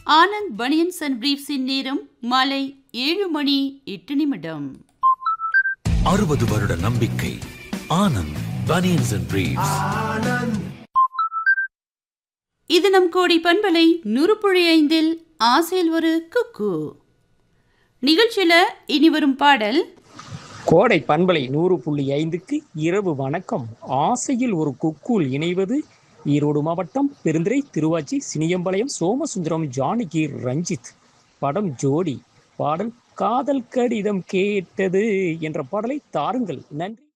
Anand banians and பிரீஃப்ஸின் நேரம் மாலை ஏழு மணி எட்டு நிமிடம் அறுபது வருட நம்பிக்கை ஆனந்த் பனியன்ஸ் அண்ட் பிரீவ்ஸ் இது நம் கோடி பண்பலை நுறுப்புழி ஐந்தில் ஆசையில் ஒரு குக்கு நிகழ்ச்சியில இனி வரும் பாடல் கோடை பண்பலை நூறு புள்ளி ஐந்துக்கு இரவு வணக்கம் ஆசையில் ஒரு குக்கூல் இணைவது ஈரோடு மாவட்டம் பெருந்துறை திருவாச்சி சினியம்பாளையம் சோமசுந்தரம் ஜானகி ரஞ்சித் படம் ஜோடி பாடல் காதல் கடிதம் கேட்டது என்ற பாடலை தாருங்கள் நன்றி